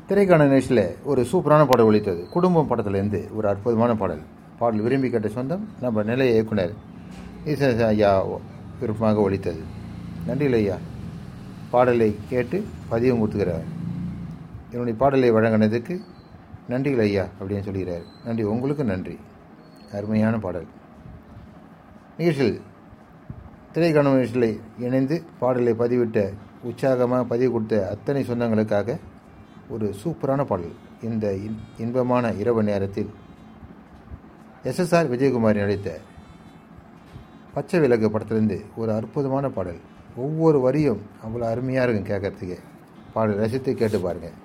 திரைக்கான நிகழ்ச்சியில் ஒரு சூப்பரான பாடல் ஒழித்தது குடும்பம் படத்துலேருந்து ஒரு அற்புதமான பாடல் பாடல் விரும்பி கேட்ட சொந்தம் நம்ம நிலைய இயக்குனர் ஈசன் ஐயா விருப்பமாக ஒழித்தது நன்றிகள் ஐயா பாடலை கேட்டு பதிவும் கொடுத்துக்கிறார் என்னுடைய பாடலை வழங்கினதுக்கு நன்றிகள் ஐயா அப்படின்னு சொல்கிறார் நன்றி உங்களுக்கு நன்றி அருமையான பாடல் நிகழ்ச்சியில் திரைக்கான நிகழ்ச்சியில் இணைந்து பாடலை பதிவிட்ட உற்சாகமாக பதிவு கொடுத்த அத்தனை சொந்தங்களுக்காக ஒரு சூப்பரான பாடல் இந்த இன் இன்பமான இரவு நேரத்தில் எஸ்எஸ்ஆர் விஜயகுமாரி நடித்த பச்சை விளக்கு படத்துலேருந்து ஒரு அற்புதமான பாடல் ஒவ்வொரு வரியும் அவ்வளோ அருமையாக இருக்கும் கேட்கறதுக்கு பாடல் ரசித்து கேட்டு பாருங்கள்